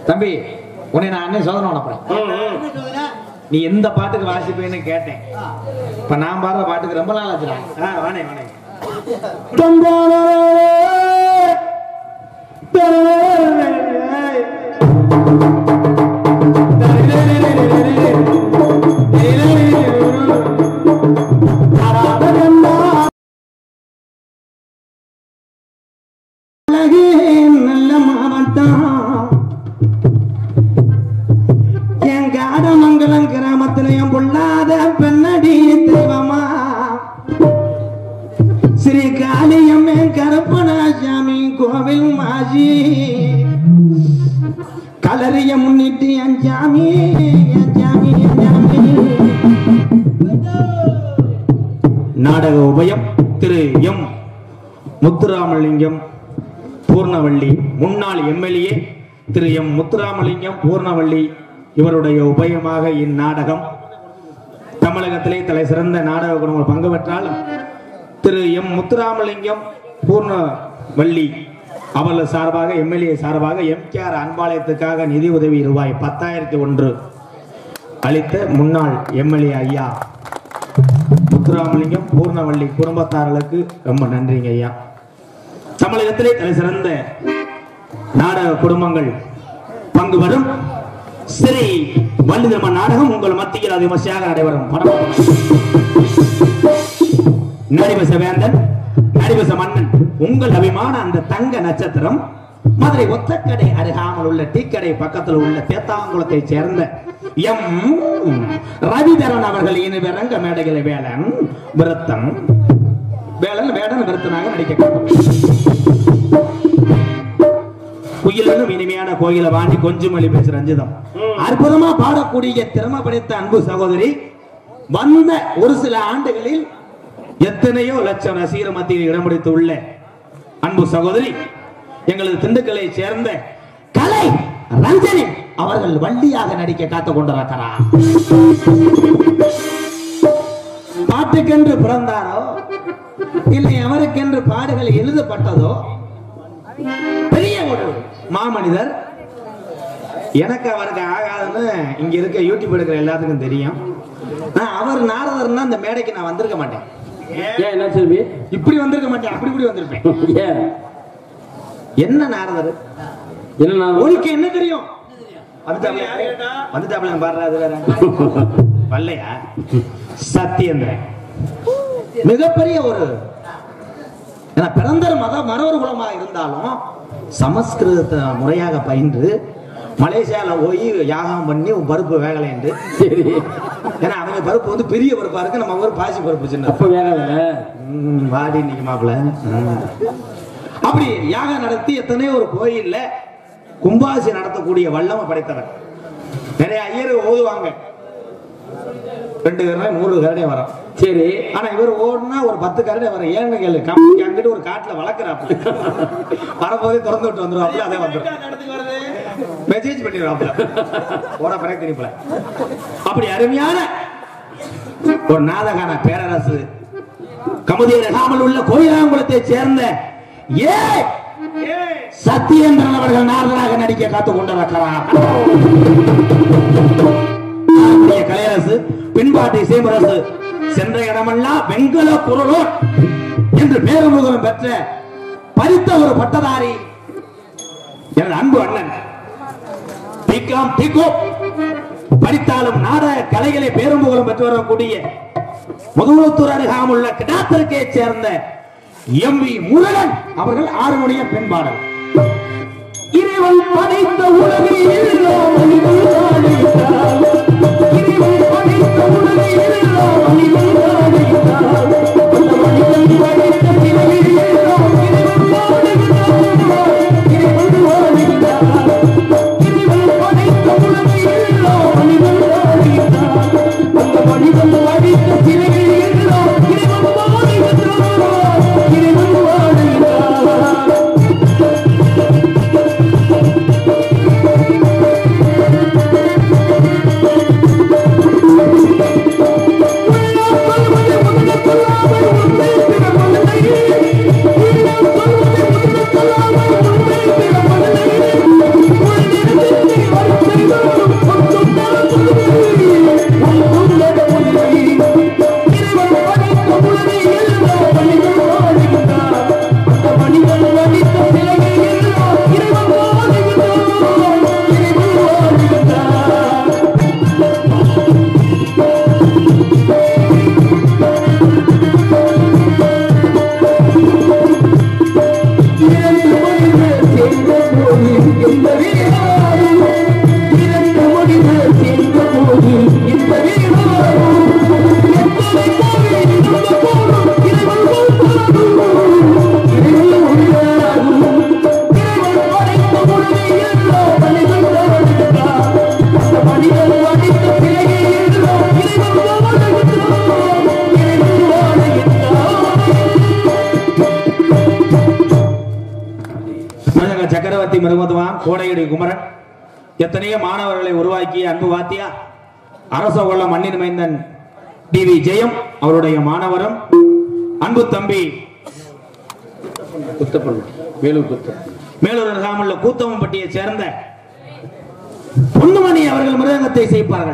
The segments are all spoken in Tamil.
தம்பி உன்னை நான் அண்ணன் சோதனை உனப்புறேன் என்ன சோதனை நீ எந்த பாட்டுக்கு வாசிப்பேன்னு கேட்டேன் ஆ. இப்ப நான் பாடுற பாட்டுக்கு ரொம்ப நாள் ஆச்சுடா ஆ, வாணே வாணே நல்ல மாவட்டம் என் காடமங்கலம் கிராமத்திலையும் பொல்லாத பெண்ணடி தெய்வமா ஸ்ரீ காளியம்மே கருப்பணாசாமி கோவில் மாஜி கலரிய முன்னிட்டு என் சாமி என் சாமி என் சாமி நாடக உபயம் திரு எம் முத்துராமலிங்கம் பூர்ணவள்ளி முன்னாள் எம்எல்ஏ திரு எம் முத்துராமலிங்கம் பூர்ணவள்ளி இவருடைய உபயமாக இந்நாடகம் தமிழகத்திலே தலை சிறந்த நாடக குழுவில் பங்கு பெற்றாலும் திரு எம் முத்துராமலிங்கம் பூர்ணவள்ளி அவர்கள் சார்பாக எம்எல்ஏ சார்பாக எம்கேஆர் அன்பாலயத்துக்காக நிதி உதவி ரூபாய் பத்தாயிரத்தி ஒன்று அளித்த முன்னாள் எம்எல்ஏ ஐயா முத்துராமலிங்கம் பூர்ணவள்ளி குடும்பத்தார்களுக்கு ரொம்ப நன்றிங்க ஐயா தமிழகத்திலே தலை சிறந்த நாடக குடும்பங்கள் பங்கு வரும் ஸ்ரீ வள்ளிதர்ம நாடகம் உங்கள் மத்தியில் அது விமர்சையாக நடைபெறும் படம் நடிவச வேந்தன் நடிவச மன்னன் உங்கள் அபிமான அந்த தங்க நட்சத்திரம் மதுரை ஒத்தக்கடை அருகாமல் உள்ள டீக்கடை பக்கத்தில் உள்ள தேத்தாங்குளத்தை சேர்ந்த எம் ரவிதரன் அவர்கள் இனி விரங்க மேடைகளை வேலன் விருத்தன் வேலன் வேடன் விருத்தனாக நடிக்க குயிலும் இனிமையான கோயில வாண்டி கொஞ்சமொழி பேசு ரஞ்சிதம் அற்புதமா பாடக்கூடிய திறமை படைத்த அன்பு சகோதரி வந்த ஒரு சில ஆண்டுகளில் எத்தனையோ லட்சம் ரசிகர் மத்தியில் இடம் பிடித்து உள்ள அன்பு சகோதரி எங்களது திண்டுக்கலை சேர்ந்த கலை ரஞ்சனி அவர்கள் வள்ளியாக நடிக்க காத்துக் கொண்டிருக்கிறார் பாட்டுக்கென்று பிறந்தாரோ இல்லை அவருக்கென்று பாடுகள் எழுதப்பட்டதோ பெரிய ஒரு மாமனிதர் எனக்கு அவருக்கு ஆகாதுன்னு இங்க இருக்க யூடியூப் எடுக்கிற எல்லாத்துக்கும் தெரியும் நான் அவர் நாரதர்னா அந்த மேடைக்கு நான் வந்திருக்க மாட்டேன் ஏன் என்ன செல்வி இப்படி வந்திருக்க மாட்டேன் அப்படி இப்படி வந்திருப்பேன் ஏன் என்ன நாரதர் என்ன நான் உனக்கு என்ன தெரியும் வந்துட்டாப்ல வந்துட்டாப்ல பாடுறா அது வேற வரலையா சத்தியந்திரன் மிகப்பெரிய ஒரு ஏன்னா பிறந்தர் மத மரவர் குலமாக இருந்தாலும் சமஸ்கிருதத்தை முறையாக பயின்று மலேசியால போய் யாகம் பண்ணி உன் பருப்பு வேகலை என்று சரி ஏன்னா அவங்க பருப்பு வந்து பெரிய பருப்பா இருக்கு நம்ம ஊர் பாசி பருப்பு சின்ன அப்ப வேற வேற ம், வாடி இன்னைக்கு மாப்பிள அப்படி யாகம் நடத்தி எத்தனையோ ஒரு கோயில்ல கும்பாசி நடத்தக்கூடிய வல்லமை படைத்தவர் நிறைய ஐயர் ஓதுவாங்க ரெண்டு கரடை நூறு கரடை வரும் சரி ஆனா இவர் ஓடுனா ஒரு பத்து கரடை வரும் ஏன்னு கேளு கம்பி அங்கிட்டு ஒரு காட்டுல வளர்க்குறாப்புல வரும்போதே திறந்து விட்டு வந்துருவாப்புல அதே வந்துடும் நடத்துக்கு வருது மெசேஜ் பண்ணிடுவாப்புல ஓட பிறகு திணிப்புல அப்படி அருமையான ஒரு நாதகான பேரரசு கமுதிய ரகாமல் உள்ள கோயிலாங்குளத்தை சேர்ந்த ஏ சத்யேந்திரன் அவர்கள் நாரதராக நடிக்க காத்துக் கொண்டிருக்கிறார் நம்முடைய கலையரசு பின்பாட்டு இசைமுரசு சென்ற இடமெல்லாம் வெண்கல குரலோர் என்று பேருமுகம் பெற்ற பரித்த ஒரு பட்டதாரி எனது அன்பு அண்ணன் பிகாம் டிகோ படித்தாலும் நாடக கலைகளை பேரும்புகழும் பெற்று வரக்கூடிய முதுகுளத்தூர் அருகாமுள்ள கிடாத்திற்கை சேர்ந்த எம் வி முருகன் அவர்கள் ஆறுமுடைய பெண்பாடல் இறைவன் படைத்த உலகில் எல்லாம் மனிதன் படைத்தான். இறைவன் படைத்த உலகில் எல்லாம் மனிதன் படைத்தான். அந்த மனிதன் படைத்த பிறவியில் எல்லாம் இறைவன் வாழுகிறான். இறைவன் வாழுகிறான். இறைவன் படைத்த உலகில் எல்லாம் மனிதன் படைத்தான். அந்த மனிதன் படைத்த பிறவியில் எல்லாம் இறைவன் வாழுகிறான். இறைவன் வாழுகிறான். கோடையடி குமரன் எத்தனையோ மாணவர்களை உருவாக்கிய அன்பு வாத்தியா அரச கொள்ள மண்ணின் மைந்தன் டி வி ஜெயம் அவருடைய மாணவரும் அன்பு தம்பி குத்தப்பண்ணு வேலூர் குத்த மேலூர் அருகாமுள்ள கூத்தவம்பட்டியை சேர்ந்த பொன்னுமணி அவர்கள் மிருதங்கத்தை செய்ப்பார்கள்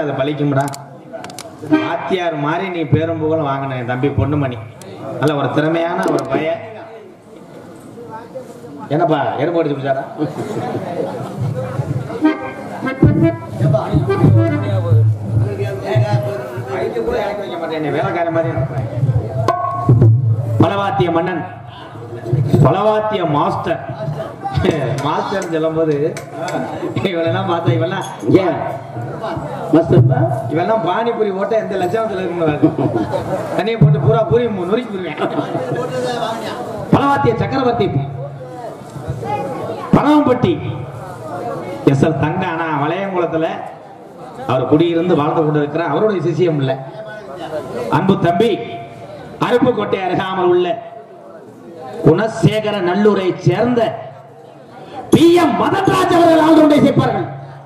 அது பழிக்கும்டா வாத்தியார் மாதிரி நீ பேரும் புகழும் வாங்கின என் தம்பி பொண்ணுமணி நல்ல ஒரு திறமையான ஒரு பையன் என்னப்பா எறும்பு அடிச்சு பிடிச்சாரா வயிற்று கூட இறக்கி வைக்க மாட்டேன் என்னை வேலைக்கார மாதிரி நினைப்பேன். பலவாத்திய மன்னன் பலவாத்திய மாஸ்டர் மாஸ்டர் சொல்லும்போது இவனெல்லாம் பார்த்தா இவெல்லாம் ஏன் மஸ்தப்பா இவெல்லாம் பானிபூரி ஓட்ட எந்த லட்சணத்துல இருக்குன்னு தண்ணியை போட்டு பூரா பூரி மு- நொறுக்கி போடுவேன் பலவாத்திய சக்கரவர்த்தி பனவம்பட்டி எஸ் எல் தங்க ஆனா வளையங்குளத்துல அவர் குடியிருந்து வாழ்ந்து கொண்டிருக்கிற அவருடைய சிசியம் இல்ல அன்பு தம்பி அருப்புக்கோட்டை அருகாமல் உள்ள குணசேகர நல்லூரை சேர்ந்த பி எம் மதன்ராஜ் அவர்கள் ஆழ்ந்து கொண்டே சேர்ப்பார்கள்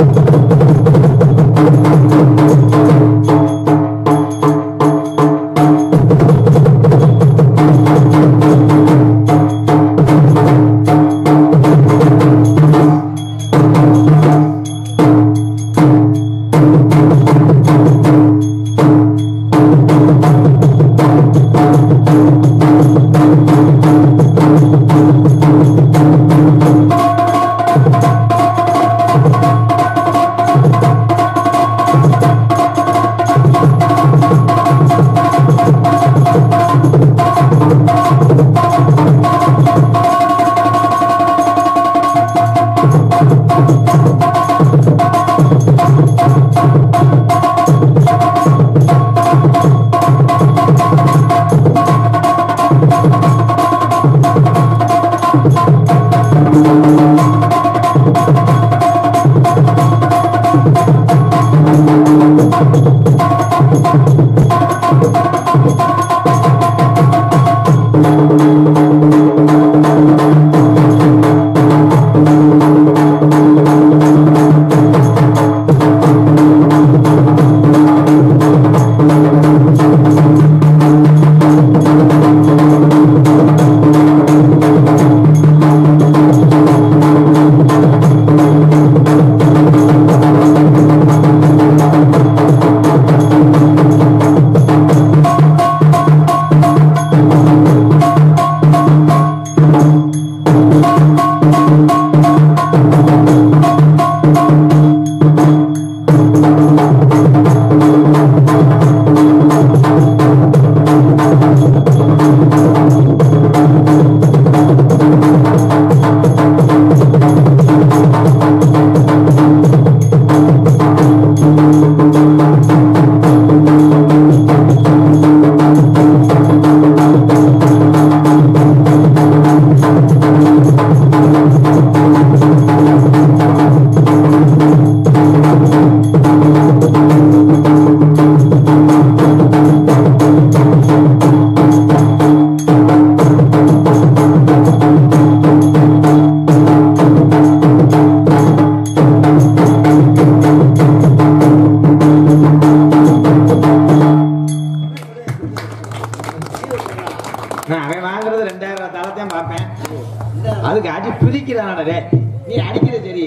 நான் அவன் வாங்குறது ரெண்டாயிரம் ரூபாய் தளத்தையும் பார்ப்பேன் அதுக்கு அடி பிரிக்கிறான் டே நீ அடிக்கிற சரி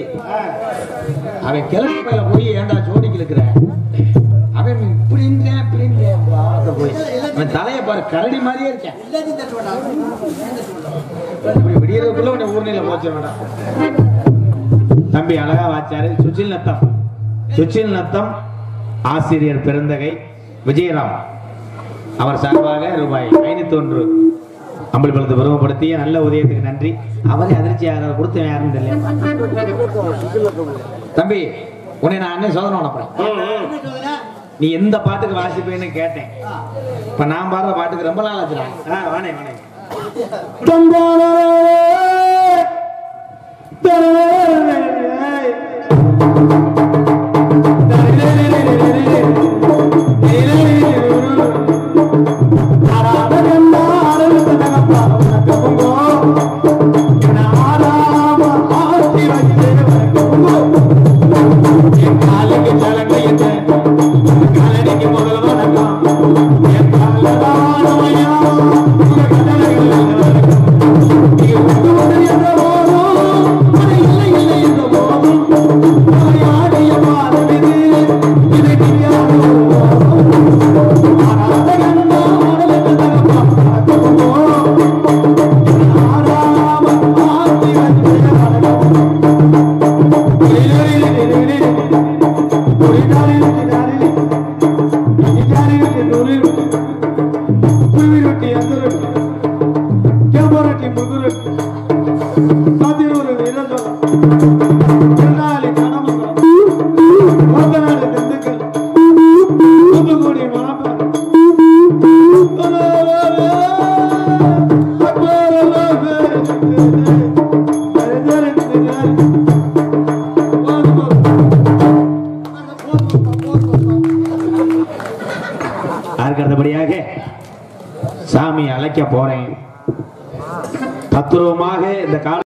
அவன் கிழக்கு பையில போய் ஏன்டா ஜோடிக்கு இருக்கிற அவன் இப்படின்றேன் இப்படின்றேன் பார்த்த போய் அவன் தலையை பாரு கரடி மாதிரியே இருக்கேன் இப்படி விடியறதுக்குள்ள உன்னை ஊர்நில போச்சு வேண்டாம் தம்பி அழகா வாச்சாரு சுச்சில் நத்தம் சுச்சில் நத்தம் ஆசிரியர் பெருந்தகை விஜயராம் அவர் சார்பாக ரூபாய் ஐநூத்தி ஒன்று அம்பலப்பழத்தை பெருமைப்படுத்திய நல்ல உதயத்துக்கு நன்றி அவரே அதிர்ச்சியாக கொடுத்த யாருன்னு தெரியல தம்பி உன்னை நான் அண்ணன் சோதனை பண்ண நீ எந்த பாட்டுக்கு வாசிப்பேன்னு கேட்டேன் இப்ப நான் பாடுற பாட்டுக்கு ரொம்ப நாள் ஆச்சுடா ஆ, வாணே வாணே இல்லை அதற்கு அடுத்தபடியாக சாமி அழைக்க போறேன் தத்துருவமாக இந்த கால